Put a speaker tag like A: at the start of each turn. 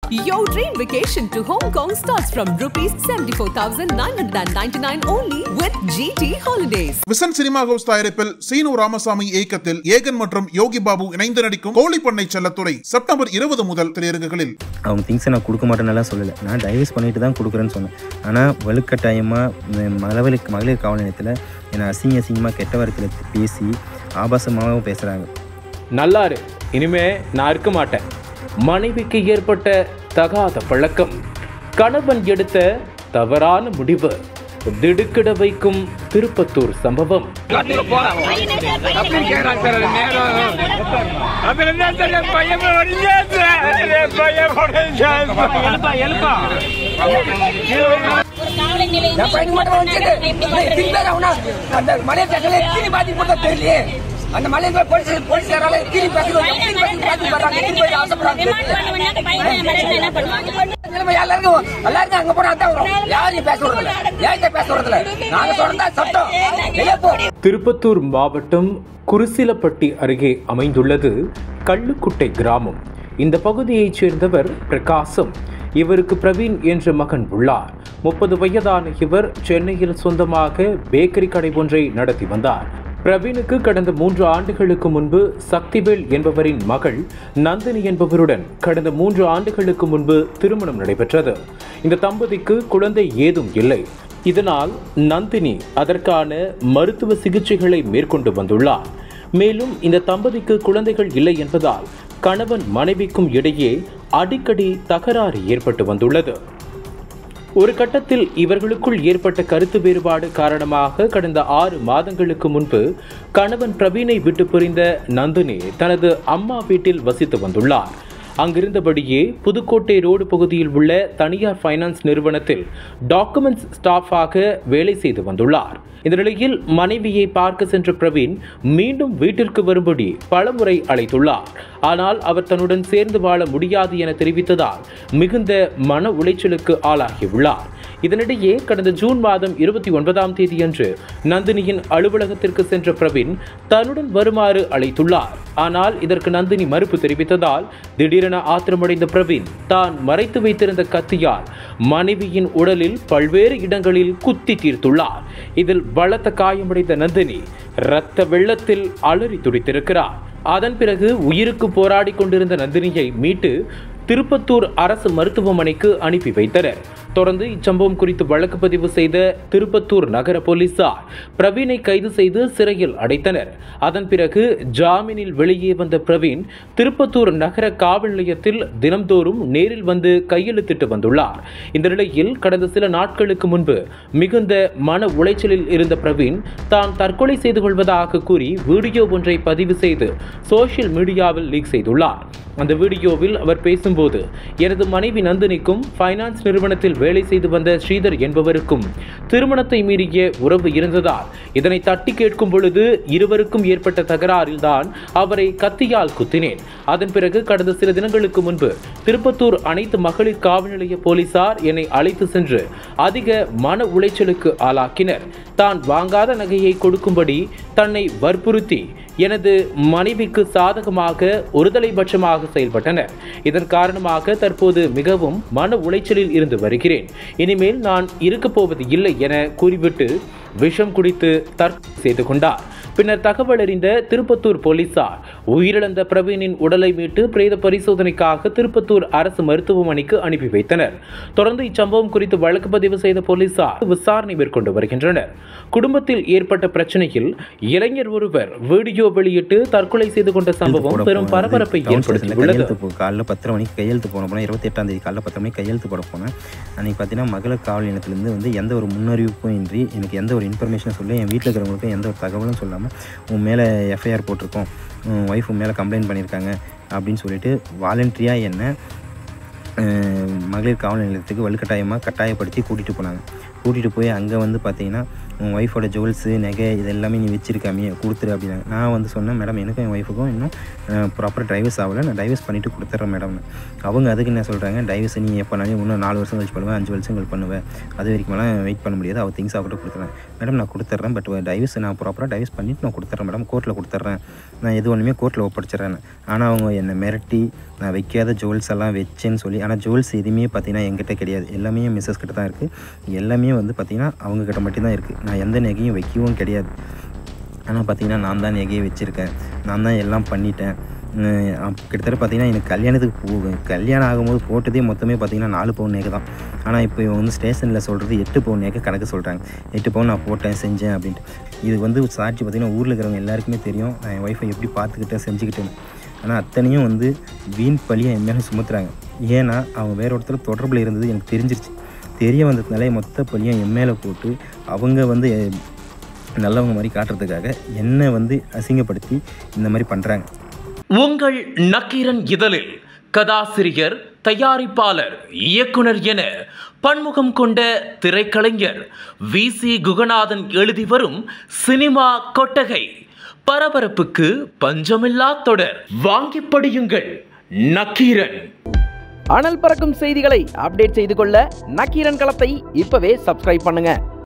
A: Your dream vacation to Hong Kong starts from rupees 74,999 only with GT Holidays.
B: Vision Cinema House தயாரிப்பில் சீனு ராமசாமி இயக்கத்தில் ஏகன் மற்றும் யோகி பாபு இணைந்து நடிக்கும் கோழிப்பண்ணை செல்லத்துறை செப்டம்பர் இருபது முதல் திரையரங்குகளில்
C: அவங்க திங்ஸை நான் கொடுக்க மாட்டேன்னெல்லாம் சொல்லலை நான் டைவர்ஸ் பண்ணிட்டு தான் கொடுக்குறேன்னு சொன்னேன் ஆனால் வலுக்கட்டாயமாக மகளிர் மகளிர் காவல் நிலையத்தில் என்னை அசிங்க அசிங்கமாக கெட்ட வார்த்தையில் பேசி ஆபாசமாகவும் பேசுகிறாங்க
D: நல்லாரு இனிமே நான் இருக்க மாட்டேன் மனைவிக்கு ஏற்பட்ட தகாத பழக்கம் கணவன் எடுத்த தவறான முடிவு திடுக்கிட வைக்கும் திருப்பத்தூர் சம்பவம்
E: ஒரு காவலை நிலையம்
F: என் பையனுக்கு மட்டும் வந்துட்டு திருப்பி அவனா அந்த மலையை பேசல எத்தனை பாதி போட்டா தெரியலையே அந்த மலையை போய் போலீஸ் போலீஸ்காரால எத்தனை பேசுறோம் எத்தனை பேசி பாதி பண்றாங்க எத்தனை பேசி ஆசைப்படுறாங்க
E: ரிமாண்ட் பண்ணுவாங்க பையன் மனுஷன் என்ன பண்ணுவாங்க
F: நிலைமை எல்லாருக்கும் எல்லாருக்கும் அங்க போனா அதான் வரும் யாரையும் பேச விடுறதில்ல யார்கிட்ட பேச விடுறதில்ல நாங்க சொல்றதா சட்டம் வெளியே போ
D: திருப்பத்தூர் மாவட்டம் குருசிலப்பட்டி அருகே அமைந்துள்ளது கள்ளுக்குட்டை கிராமம் இந்த பகுதியைச் சேர்ந்தவர் பிரகாசம் இவருக்கு பிரவீன் என்ற மகன் உள்ளார் முப்பது வயதான இவர் சென்னையில் சொந்தமாக பேக்கரி கடை ஒன்றை நடத்தி வந்தார் பிரவீனுக்கு கடந்த மூன்று ஆண்டுகளுக்கு முன்பு சக்திவேல் என்பவரின் மகள் நந்தினி என்பவருடன் கடந்த மூன்று ஆண்டுகளுக்கு முன்பு திருமணம் நடைபெற்றது இந்த தம்பதிக்கு குழந்தை ஏதும் இல்லை இதனால் நந்தினி அதற்கான மருத்துவ சிகிச்சைகளை மேற்கொண்டு வந்துள்ளார் மேலும் இந்த தம்பதிக்கு குழந்தைகள் இல்லை என்பதால் கணவன் மனைவிக்கும் இடையே அடிக்கடி தகராறு ஏற்பட்டு வந்துள்ளது ஒரு கட்டத்தில் இவர்களுக்குள் ஏற்பட்ட கருத்து வேறுபாடு காரணமாக கடந்த ஆறு மாதங்களுக்கு முன்பு கணவன் பிரவீனை விட்டு பிரிந்த நந்தினி தனது அம்மா வீட்டில் வசித்து வந்துள்ளார் அங்கிருந்தபடியே புதுக்கோட்டை ரோடு பகுதியில் உள்ள தனியார் ஃபைனான்ஸ் நிறுவனத்தில் டாக்குமெண்ட்ஸ் ஸ்டாஃபாக வேலை செய்து வந்துள்ளார் இந்த நிலையில் மனைவியை பார்க்க சென்ற பிரவீன் மீண்டும் வீட்டிற்கு வரும்படி பலமுறை அழைத்துள்ளார் ஆனால் அவர் தன்னுடன் சேர்ந்து வாழ முடியாது என தெரிவித்ததால் மிகுந்த மன உளைச்சலுக்கு ஆளாகியுள்ளார் இதனிடையே கடந்த ஜூன் மாதம் இருபத்தி ஒன்பதாம் தேதியன்று நந்தினியின் அலுவலகத்திற்கு சென்ற பிரவீன் தன்னுடன் வருமாறு அழைத்துள்ளார் ஆனால் இதற்கு நந்தினி மறுப்பு தெரிவித்ததால் திடீரென ஆத்திரமடைந்த பிரவீன் தான் மறைத்து வைத்திருந்த கத்தியால் மனைவியின் உடலில் பல்வேறு இடங்களில் குத்தி தீர்த்துள்ளார் இதில் பலத்த காயமடைந்த நந்தினி இரத்த வெள்ளத்தில் அலறி துடித்திருக்கிறார் அதன் பிறகு உயிருக்கு போராடி கொண்டிருந்த நந்தினியை மீட்டு திருப்பத்தூர் அரசு மருத்துவமனைக்கு அனுப்பி வைத்தனர் தொடர்ந்து இச்சம்பவம் குறித்து வழக்கு பதிவு செய்த திருப்பத்தூர் நகர போலீசார் பிரவீனை கைது செய்து சிறையில் அடைத்தனர் அதன் பிறகு ஜாமீனில் வெளியே வந்த பிரவீன் திருப்பத்தூர் நகர காவல் நிலையத்தில் தினம்தோறும் நேரில் வந்து கையெழுத்திட்டு வந்துள்ளார் இந்த நிலையில் கடந்த சில நாட்களுக்கு முன்பு மிகுந்த மன உளைச்சலில் இருந்த பிரவீன் தான் தற்கொலை செய்து கொள்வதாக கூறி வீடியோ ஒன்றை பதிவு செய்து சோஷியல் மீடியாவில் லீக் செய்துள்ளார் அந்த வீடியோவில் அவர் பேசும்போது எனது மனைவி நந்தினிக்கும் ஃபைனான்ஸ் நிறுவனத்தில் வேலை செய்து வந்த ஸ்ரீதர் என்பவருக்கும் திருமணத்தை மீறிய உறவு இருந்ததால் இதனை தட்டி கேட்கும் பொழுது இருவருக்கும் ஏற்பட்ட தகராறில்தான் அவரை கத்தியால் குத்தினேன் அதன் பிறகு கடந்த சில தினங்களுக்கு முன்பு திருப்பத்தூர் அனைத்து மகளிர் காவல் நிலைய போலீசார் என்னை அழைத்து சென்று அதிக மன உளைச்சலுக்கு ஆளாக்கினர் தான் வாங்காத நகையை கொடுக்கும்படி தன்னை வற்புறுத்தி எனது மனைவிக்கு சாதகமாக ஒருதலைபட்சமாக செயல்பட்டனர் இதன் காரணமாக தற்போது மிகவும் மன உளைச்சலில் இருந்து வருகிறேன் இனிமேல் நான் இருக்கப் போவது இல்லை என கூறிவிட்டு விஷம் குடித்து தற்கொலை செய்து கொண்டார் பின்னர் தகவல் அறிந்த திருப்பத்தூர் போலீசார் உயிரிழந்த பிரவீனின் உடலை மீட்டு பிரேத பரிசோதனைக்காக திருப்பத்தூர் அரசு மருத்துவமனைக்கு அனுப்பி வைத்தனர் தொடர்ந்து இச்சம்பவம் குறித்து வழக்கு பதிவு செய்த போலீசார் விசாரணை மேற்கொண்டு வருகின்றனர் குடும்பத்தில் ஏற்பட்ட பிரச்சனையில் இளைஞர் ஒருவர் வீடியோ வெளியிட்டு தற்கொலை செய்து கொண்ட சம்பவம் பெரும் பரபரப்பை ஏற்படுத்தியுள்ளது
C: கையெழுத்து போ காலைல பத்தரை மணிக்கு கையெழுத்து போன போனால் இருபத்தி எட்டாம் தேதி காலைல பத்தரை மணிக்கு கையெழுத்து போட போனேன் அன்றைக்கி பார்த்தீங்கன்னா மகளிர் காவல் நிலையத்திலேருந்து வந்து எந்த ஒரு முன்னறிவிப்பும் இன்றி எனக்கு எந்த ஒரு இன்ஃபர்மேஷனும் சொல்லி என் வீட்டில் இருக்கிறவங்களுக்கும் எந்த ஒரு தகவலும் சொல்லாமல் உன் மேலே எஃப்ஐஆர் போட்டிருக்கோம் உன் ஒய்ஃப் உன் மேலே கம்ப்ளைண்ட் பண்ணியிருக்காங்க அப்படின்னு சொல்லிட்டு வாலண்டரியாக என்ன அஹ், மகளிர் காவல் நிலையத்துக்கு வலுக்கட்டாயமாக கட்டாயப்படுத்தி கூட்டிகிட்டு போனாங்க கூட்டிகிட்டு போய் அங்கே வந்து பார்த்தீங்கன்னா உன் ஒய்ஃபோட ஜுவல்ஸு நகை இது எல்லாமே நீ வச்சிருக்காமே கொடுத்துரு அப்படின்னாங்க நான் வந்து சொன்னேன் மேடம் எனக்கும் என் ஒய்ஃபுக்கும் இன்னும் ப்ராப்பர் டைவர்ஸ் ஆகலை நான் டைவர்ஸ் பண்ணிவிட்டு கொடுத்துட்றேன் மேடம்னு அவங்க அதுக்கு என்ன சொல்கிறாங்க டைவர்ஸ் நீ எப்போனாலும் இன்னும் நாலு வருஷம் கழிச்சு பண்ணுவேன் அஞ்சு வருஷம் கழிச்சு பண்ணுவேன் அது வரைக்குமெல்லாம் வெயிட் பண்ண முடியாது அவள் திங்ஸ் அவகிட்ட கொடுத்துறேன் மேடம் நான் கொடுத்துட்றேன் பட் டைவர்ஸ் நான் ப்ராப்பராக டைவர்ஸ் பண்ணிவிட்டு நான் கொடுத்துட்றேன் மேடம் கோர்ட்டில் கொடுத்துட்றேன் நான் எது ஒன்றுமே கோர்ட்டில் ஒப்படைச்சிட்றேன் ஆனால் அவங்க என்னை மிரட்டி நான் வைக்காத ஜுவல்ஸ் எல்லாம் வச்சேன்னு சொல்லி ஆனால் ஜுவல்ஸ் எதுவுமே பார்த்தீங்கன்னா என்கிட்ட கிடையாது எல்லாமே மிஸ்ஸஸ் கிட்ட தான் இருக்குது எல்லாமே வந்து பார்த்திங்கன்னா அவங்கக்கிட்ட மட்டும்தான் இருக்குது நான் எந்த நகையும் வைக்கவும் கிடையாது ஆனால் பார்த்தீங்கன்னா நான் தான் நகையை வச்சுருக்கேன் நான் தான் எல்லாம் பண்ணிட்டேன் உம், அப்ப கிட்டத்தட்ட பார்த்தீங்கன்னா எனக்கு கல்யாணத்துக்கு போ கல்யாணம் ஆகும்போது போட்டதே மொத்தமே பார்த்தீங்கன்னா நாலு பவுன் நகை தான் ஆனால் இப்போ இவங்க வந்து ஸ்டேஷனில் சொல்கிறது எட்டு பவுன் நகை கணக்கு சொல்கிறாங்க எட்டு பவுன் நான் போட்டேன் செஞ்சேன் அப்படின்ட்டு இது வந்து சாட்சி பார்த்தீங்கன்னா ஊரில் இருக்கிறவங்க எல்லாருக்குமே தெரியும் நான் என் ஒய்ஃபை எப்படி பார்த்துக்கிட்டேன் செஞ்சுக்கிட்டேன்னு ஆனால் அத்தனையும் வந்து வீண் பழியை என் மேலே சுமத்துறாங்க ஏன்னா அவங்க வேற ஒருத்தர் தொடர்பில் இருந்தது எனக்கு தெரிஞ்சிருச்சு தெரிய வந்ததுனால மொத்த பழியும் என் மேலே போட்டு அவங்க வந்து நல்லவங்க மாதிரி காட்டுறதுக்காக என்னை வந்து அசிங்கப்படுத்தி இந்த மாதிரி பண்ணுறாங்க
D: உங்கள் நக்கீரன் இதழில் கதாசிரியர் தயாரிப்பாளர் இயக்குனர் என பன்முகம் கொண்ட திரைக்கலைஞர் வி சி குகநாதன் எழுதி வரும் சினிமா கொட்டகை பரபரப்புக்கு பஞ்சமில்லா தொடர் வாங்கி படியுங்கள் நக்கீரன்
G: அனல் பறக்கும் செய்திகளை அப்டேட் செய்து கொள்ள நக்கீரன் களத்தை இப்பவே சப்ஸ்கிரைப் பண்ணுங்க